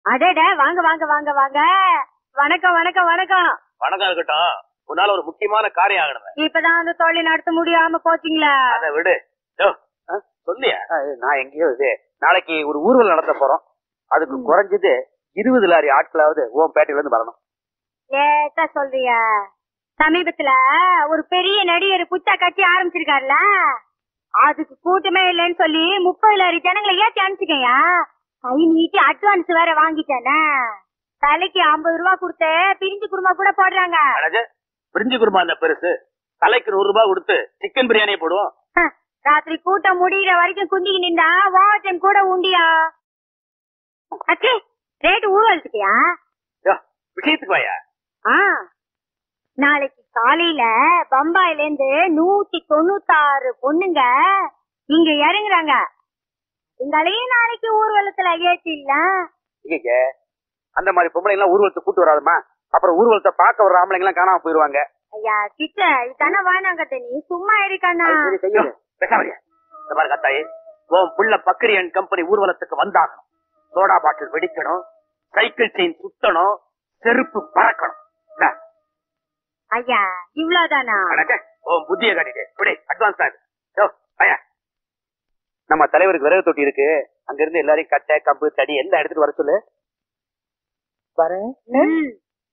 அடட வாங்க வாங்க வாங்க வாங்க வணக்கம் வணக்கம் வணக்கம் வணக்கம் இருக்கட்டும் உன்னால ஒரு முக்கியமான காரியம் ஆகணும் இப்பதான் அந்த தொழில் நடத்த முடியாம போச்சுங்களா அதை விடு யோ, ஆ, சொன்னியா நான் எங்கேயோ இது நாளைக்கு ஒரு ஊர்வலம் நடத்த போறோம் அதுக்கு ம். குறைஞ்சது இருபது லாரி ஆட்களாவது ஓம் பேட்டையில இருந்து வரணும் லேட்டா சொல்றிய சமீபத்துல ஒரு பெரிய நடிகர் புத்தா கட்சி ஆரம்பிச்சிருக்காருல அதுக்கு கூட்டமே இல்லைன்னு சொல்லி முப்பது லாரி ஜனங்களை ஏத்தி அனுப்பிச்சுக்கயா கை நீட்டி அட்வான்ஸ் வேற வாங்கிட்டேனே தலைக்கு ஐம்பது ரூபா கொடுத்து பிரிஞ்சு குருமா கூட போடுறாங்க அழகு பிரிஞ்சு குருமா அந்த பெருசு தலைக்கு நூறு ரூபாய் கொடுத்து சிக்கன் பிரியாணி போடுவோம் ஹ, ராத்திரி கூட்டம் முடியிற வரைக்கும் குந்திக்கு நின்றா ஓவர்டைம் கூட உண்டியா அச்சே ரேட் ஊழல்கிட்டயா யோ, விஷயத்துக்கு வாயா ஆ நாளைக்கு காலையில பம்பாயில இருந்து நூத்தி தொண்ணூத்தாறு பொண்ணுங்க இங்க இறங்குறாங்க எங்களையும் நாளைக்கு ஊர்வலத்துல ஏத்திடல இங்க அந்த மாதிரி பொம்பளை எல்லாம் ஊர்வலத்தை கூட்டு வராதுமா அப்புறம் ஊர்வலத்தை பார்க்க வர ஆம்பளைங்க எல்லாம் காணாம போயிருவாங்க ஐயா கிட்ட இதானே வானாங்கட்ட நீ சும்மா இருக்கண்ணா சரி, கையில. பேசாமரியா இந்த மாதிரி கத்தாயி உன் புள்ள பக்கரி அண்ட் கம்பெனி ஊர்வலத்துக்கு வந்தாகணும் சோடா பாட்டில் வெடிக்கணும் சைக்கிள் செயின் சுத்தணும் செருப்பு பறக்கணும் இந்தா, ஐயா இவ்வளவுதானா கணக்கு உன் புத்திய காட்டிட்டு இப்படி அட்வான்ஸ் தான் யோ ஐயா நம்ம தலைவருக்கு விறகு தொட்டி இருக்கு அங்க இருந்து எல்லாரையும் கட்டை கம்பு தடி எல்லாம் எடுத்துட்டு வர சொல்லு பாரு ம்.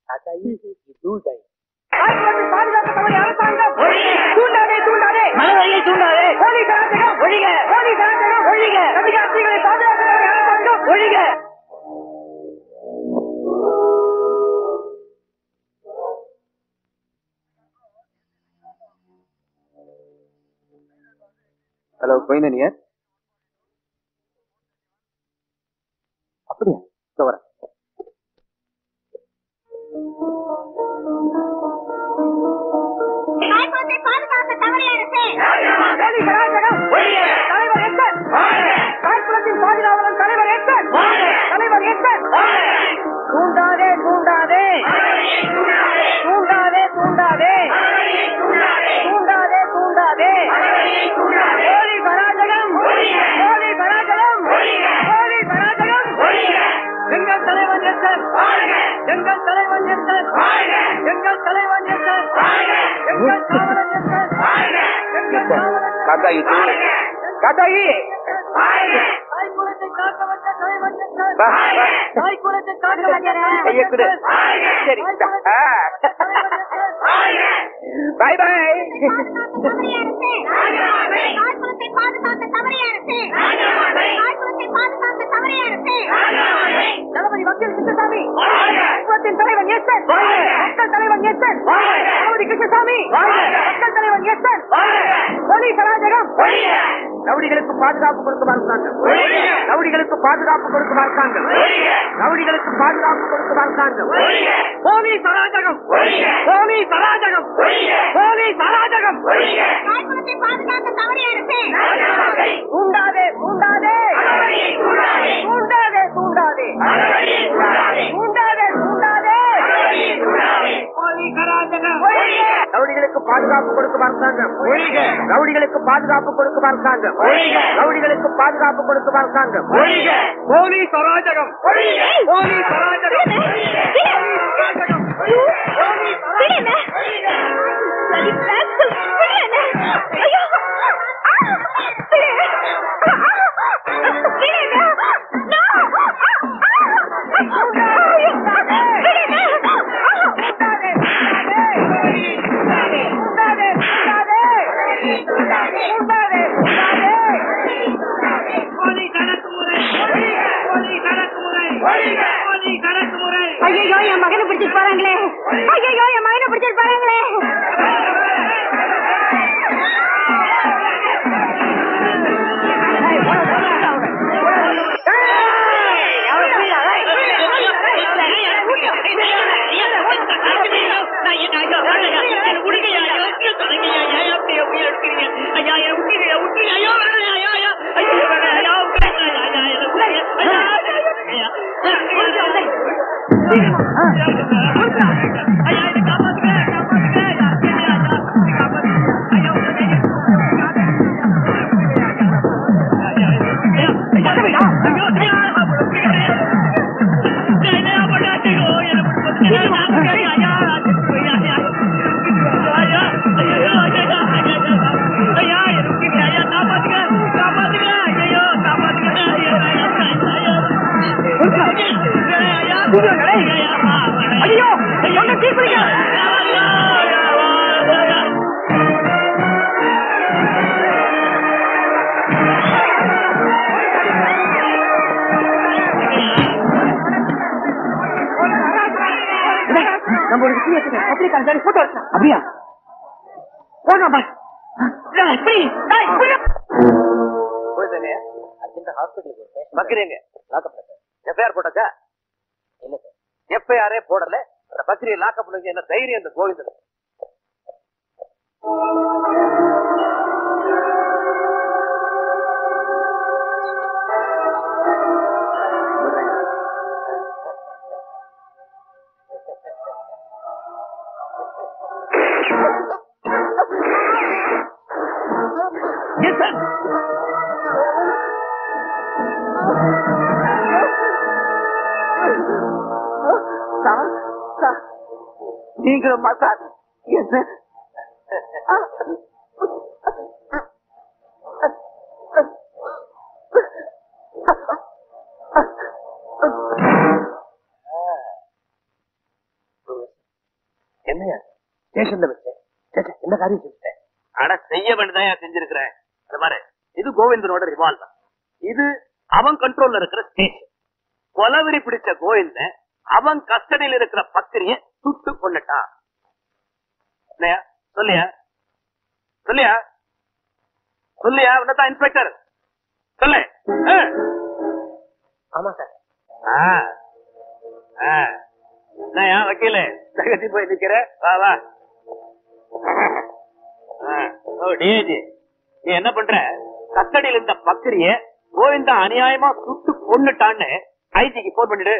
தூண்டாதே தூண்டாதே மனதையை தூண்டாதே போலி கலாச்சாரம் ஒழிக போலி கலாச்சாரம் ஒழிக கவிகாட்சிகளை பாதுகாக்க அரசாங்கம் ஒழிக ஹலோ கொயினியர் அப்படியா இதோ வரேன் போலி கலாச்சாரம் தலைவர் எத்தன் தாய்க்குளத்தின் பாதுகாவலன் தலைவர் எத்தன் தலைவர் எத்தன் தூண்டாதே தூண்டாதே தூண்டாதே தூண்டாதே தூண்டாதே தூண்டாதே போலி பராஜகம் போலி பராஜகம் போலி பராஜகம் எங்கள் தலைவன் எத்தன் எங்கள் தலைவன் எத்தன் எங்கள் தலைவன் எத்தன் எங்கள் காவலன் எத்தன் எங்கள் காவலன் காக்காயி தூணு. காக்காயி தாய்க்குலத்தை காக்க வந்த தலைவன் எத்தன் வா, வா. தாய்க்குலத்தை காக்க வந்த கையை கொடு. சரி பை பை தளபதி வக்கீல் கிருஷ்ணசாமி குலத்தின் தலைவன் எஸ்என் மக்கள் தலைவன் எஸ்என் தளபதி கிருஷ்ணசாமி மக்கள் தலைவன் எஸ்என் போலீஸ் அராஜகம் ரவுடிகளுக்கு பாதுகாப்பு கொடுக்கும் அரசாங்கம் ரவுடிகளுக்கு பாதுகாப்பு கொடுக்கும் அரசாங்கம் ரவுடிகளுக்கு பாதுகாப்பு கொடுக்கும் அரசாங்கம் போலீஸ் அராஜகம் போலீஸ் அராஜகம் போலீஸ் அராஜகம் தூண்டாதே தூண்டாதே தூண்டாதே தூண்டாதே தூண்டாதே தூண்டாதே போலீஸ் அராஜகம் ரவுடிகளுக்கு பாதுகாப்பு கொடுக்கும் அரசாங்கம் ரவுடிகளுக்கு பாதுகாப்பு கொடுக்கும் அரசாங்கம் ரவுடிகளுக்கு பாதுகாப்பு கொடுக்கும் அரசாங்கம் போலீஸ் அராஜகம் போலீஸ் அராஜகம் ஐயோ என் மகனை பிடிச்சிட்டு போறாங்களே ஐயோ என் மகனை பிடிச்சிட்டு போறாங்களே ஐயா ஐயோ சொன்ன தீக்குறிங்க நம்ம ஒரு விஷயம் வச்சுக்க அப்படி கண்டாடி போட்டோ எடுத்தேன் அப்படியா போங்க பாய் எப்படி போய்தானே அர்ஜென்ட் ஹாஸ்பிட்டலுக்கு பக்ரீங்க எஃப்ஐஆர் போட்டாச்சா இல்ல சார் எஃப்ஐஆரே போடல அந்த பக்ரியை லாக்கப் பண்ணுங்க என்ன தைரியம் இந்த Govindan yes sir sir sir நீங்களும் சார் எஸ் சார் என்னையா ஸ்டேஷன்ல வச்சேன் சே, சே, என்ன காரியம் செஞ்சுட்டேன் அட செய்ய வேண்டியதான் செஞ்சிருக்கிறேன் அது மாதிரி இது கோவிந்தனோட ரிவால்வர் இது அவன் கண்ட்ரோல்ல இருக்கிற ஸ்டேஷன் கொலவெறி பிடிச்ச கோவிந்தன் அவன் கஸ்டடியில் இருக்கிற பத்திரிய சுட்டு கொண்டுட்டான் என்னையா சொல்லியா சொல்லியா சொல்லியா உன்னதான் இன்ஸ்பெக்டர் சொல்லு ஆ. ஆமா சார் ஆ. ஆ. என்னய்யா வக்கீலு தகதி போய் நிக்கிற வா வா ஆ. ஓ டிஏஜி நீ என்ன பண்ற கஸ்டடியில் இருந்த பக்கிரிய கோவிந்தா அநியாயமா சுட்டு கொன்னுட்டான்னு ஐஜிக்கு போன் பண்ணிடு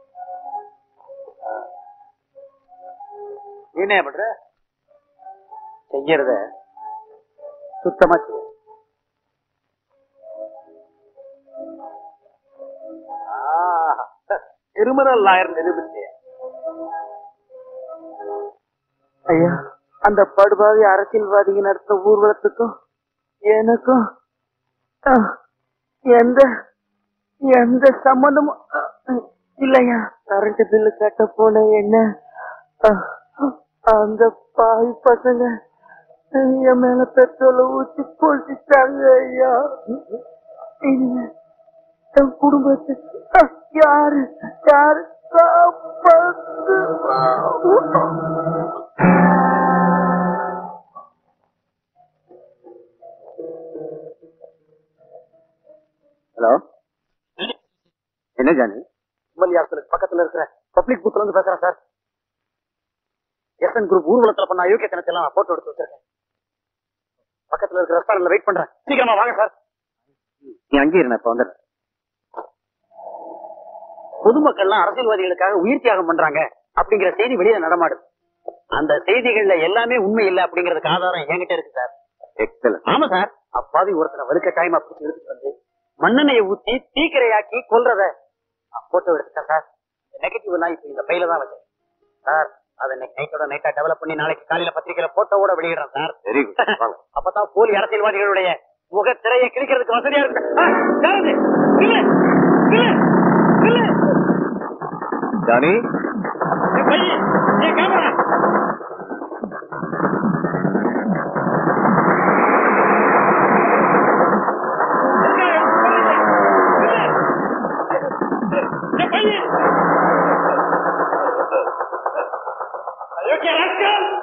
நீ என்ன பண்ற செய்யறத சுத்தமா செய்ய கிரிமினல் லாயர் நிரூபிச்சே ஐயா அந்த படுபாவி அரசியல்வாதிகள் நடத்த ஊர்வலத்துக்கும் எனக்கும் அஹ், எந்த எந்த சம்பந்தமும் அஹ், இல்லையா கரண்ட் பில்லு கட்ட போன என்ன அஹ், அந்த பாவி பசங்க என் மேல பெட்ரோல ஊத்தி பொழிச்சிட்டாங்க ஐயா இனிமே என் குடும்பத்துக்கு அஹ், யாரு யாரு காப்பாத்துவா? ஹலோ என்ன ஜானி எம்எல்ஏ ஹாஸ்டலுக்கு பக்கத்துல இருக்கிற பப்ளிக் பூத்ல இருந்து பேசுறேன் சார் எஸ்என் குரூப் ஊர்வலத்துல பண்ண அயோக்கிய கணக்கெல்லாம் நான் போட்டோ எடுத்து வச்சிருக்கேன் பக்கத்துல இருக்கிற ரெஸ்டாரண்ட்ல வெயிட் பண்றேன் சீக்கிரமா வாங்க சார் நீ அங்கே இருந்த இப்ப வந்துடுறேன் பொதுமக்கள்லாம் அரசியல்வாதிகளுக்காக உயிர் தியாகம் பண்றாங்க அப்படிங்கிற செய்தி வெளியில நடமாடுது அந்த செய்திகள்ல எல்லாமே உண்மை இல்ல அப்படிங்கறதுக்கு ஆதாரம் என்கிட்ட இருக்கு சார் எக்ஸலன் ஆமா சார் அப்பாவி ஒருத்தனை வலுக்க டைம் பிடிச்சி எடுத்துட்டு வந்து மண்ணெண்ணெயை ஊத்தி தீக்கிரையாக்கி கொல்றத போட்டோ எடுத்துட்டேன் சார் நெகட்டிவ் எல்லாம் இப்ப இந்த பையில தான் வச்சேன் சார் அதை இன்னைக்கு நைட்டோட நைட்டா டெவலப் பண்ணி நாளைக்கு காலையில பத்திரிக்கையில போட்டோவோட வெளியிடுறேன் சார் வெரி குட் அப்பதான் போலி அரசியல்வாதிகளுடைய முக திரையை கிழிக்கிறதுக்கு வசதியா இருக்கு ஆ, யாரது? இல்ல, இல்ல, இல்ல. ஜானி என் பையன், என் கேமரா. என் பையன். அயோக்கிய ராஸ்கல்.